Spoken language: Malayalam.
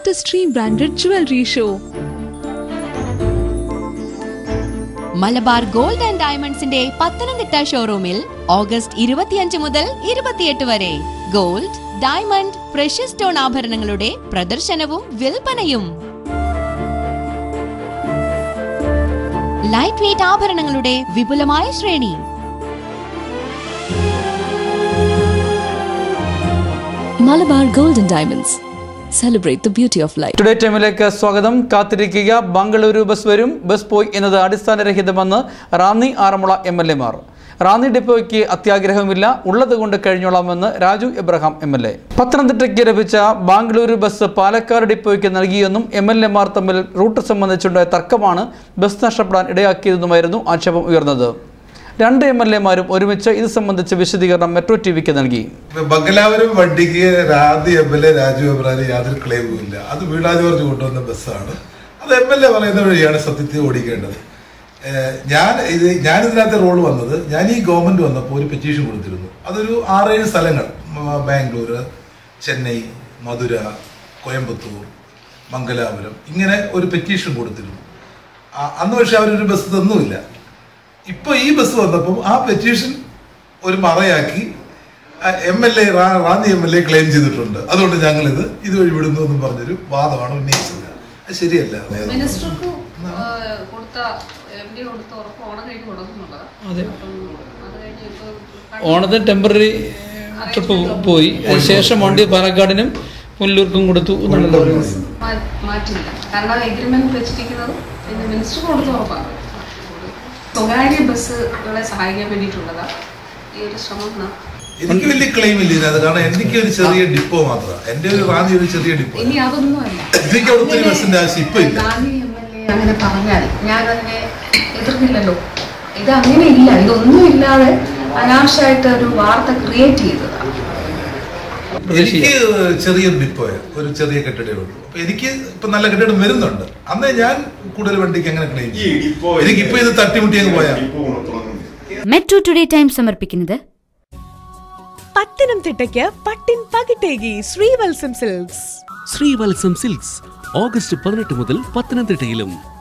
stream branded jewelry show. Malabar gold and ഡയമണ്ട്സിന്റെ പത്തനംതിട്ട ഷോറൂമിൽ ഓഗസ്റ്റ് ഇരുപത്തിയഞ്ച് മുതൽ ഇരുപത്തിയെട്ട് വരെ ഗോൾഡ് ഡയമണ്ട് പ്രഷ്യസ് സ്റ്റോൺ ആഭരണങ്ങളുടെ പ്രദർശനവും വിൽപ്പനയും ലൈറ്റ് വെയ്റ്റ് ആഭരണങ്ങളുടെ വിപുലമായ ശ്രേണി Malabar Gold and Diamonds. Celebrate the beauty of life. Today ടൈമിലേക്ക് സ്വാഗതം കാത്തിരിക്കുക ബംഗളൂരു ബസ് വരും ബസ് പോയി എന്നത് അടിസ്ഥാനരഹിതമെന്ന് റാന്നി ആറന്മുള എം എൽ എമാർ റാന്നി ഡിപ്പോയ്ക്ക് അത്യാഗ്രഹമില്ല ഉള്ളത് കൊണ്ട് കഴിഞ്ഞോളാമെന്ന് Raju Abraham M L A പത്തനംതിട്ടയ്ക്ക് ലഭിച്ച ബാംഗ്ലൂരു ബസ് പാലക്കാട് ഡിപ്പോയ്ക്ക് നൽകിയെന്നും എം എൽ എമാർ തമ്മിൽ റൂട്ട് സംബന്ധിച്ചുണ്ടായ തർക്കമാണ് ബസ് നഷ്ടപ്പെടാൻ ഇടയാക്കിയതെന്നുമായിരുന്നു ആക്ഷേപം ഉയർന്നത് രണ്ട് എം എൽ എമാരും ഒരുമിച്ച് ഇത് സംബന്ധിച്ച് വിശദീകരണം മെട്രോ ടി വിക്ക് നൽകി ബംഗലാപുരം വണ്ടിക്ക് ആദ്യ എം എൽ എ രാജു എബ്രാന് യാതൊരു ക്ലെയിമും ഇല്ല അത് വീണാ ജോർജ് കൊണ്ടുവന്ന ബസ്സാണ് അത് എം എൽ എ പറയുന്ന വഴിയാണ് സത്യത്തിൽ ഓടിക്കേണ്ടത് ഏഹ് ഞാൻ ഇത് ഞാൻ ഇതിനകത്ത് റോൾ വന്നത് ഞാൻ ഈ ഗവൺമെന്റ് വന്നപ്പോൾ ഒരു പെറ്റീഷൻ കൊടുത്തിരുന്നു അതൊരു ആറേഴ് സ്ഥലങ്ങൾ മ- ബാംഗ്ലൂർ ചെന്നൈ മധുര കോയമ്പത്തൂർ മംഗലാപുരം ഇങ്ങനെ ഒരു പെറ്റീഷൻ കൊടുത്തിരുന്നു ആ- അന്ന് പക്ഷെ അവരൊരു ബസ് തന്നുമില്ല ഇപ്പൊ ഈ ബസ് വന്നപ്പം ആ പെറ്റീഷൻ ഒരു മറയാക്കി M L A Ranni M L A claim ചെയ്തിട്ടുണ്ട് അതുകൊണ്ട് ഞങ്ങൾ ഇത് ഇതുവഴി വിടുന്നു എന്നും പറഞ്ഞൊരു വാദമാണ് ഉന്നയിച്ചത് അത് ശരിയല്ല മിനിസ്റ്റർക്ക് കൊടുത്ത എം ഡി കൊടുത്ത ഉറപ്പ് ഓണം കഴിഞ്ഞ് കൊടുക്കുന്നുള്ളതാ അതെ. അപ്പം അത് കഴിഞ്ഞ് ഇപ്പൊ ഓണത്തിന് ടെമ്പററി ട്രിപ്പ് പോയി അതിനുശേഷം വണ്ടി പാലക്കാടിനും പുല്ലൂർക്കും കൊടുത്തു എന്നുള്ളത് പറയുന്നത് മാ- മാറ്റില്ല കാരണം എഗ്രിമെന്റ് വെച്ചിരിക്കുന്നത് പിന്നെ മിനിസ്റ്റർ കൊടുത്ത ഉറപ്പാണ് സ്വകാര്യ ബസ്സുകളെ സഹായിക്കാൻ വേണ്ടിയിട്ടുള്ളതാ ഈ ഒരു ശ്രമം ന- എനിക്ക് വലിയ ക്ലെയിം ഇല്ല ഇതിനകത്ത് കാരണം എനിക്ക് ഒരു ചെറിയ ഡിപ്പോ മാത്രമാണ് എന്റെ ഒരു റാന്നി ഒരു ചെറിയ ഡിപ്പോ ഇനി അതൊന്നുമല്ല എനിക്ക് അവിടുത്തെ ഒരു ബസ്സിന്റെ ആവശ്യം ഇപ്പൊ ഇല്ല റാന്നി എം എൽ എ അങ്ങനെ പറഞ്ഞാൽ ഞാൻ അതിനെ എതിർക്കില്ലല്ലോ ഇത് അങ്ങനെ ഇല്ല ഇതൊന്നും ഇല്ലാതെ അനാവശ്യമായിട്ട് ഒരു വാർത്ത ക്രിയേറ്റ് ചെയ്തതാണ് എനിക്ക് ചെറിയൊരു ഡിപ്പോയാ ഒരു ചെറിയ കെട്ടിടേ ഉള്ളൂ അപ്പൊ എനിക്ക് ഇപ്പൊ നല്ല കെട്ടിടം വരുന്നുണ്ട് അന്നേ ഞാൻ കൂടുതൽ വണ്ടിക്ക് അങ്ങനെ ക്ലെയിം ചെയ്യും എനിക്ക് ഇപ്പൊ ഇത് തട്ടിമുട്ടി അങ്ങ് പോയാ മെട്രോ ടുഡേ ടൈം സമർപ്പിക്കുന്നത് പത്തനംതിട്ടയ്ക്ക് പട്ടിൻ പകിട്ടേകി Srivalsam silks Srivalsam silks August പതിനെട്ട് മുതൽ പത്തനംതിട്ടയിലും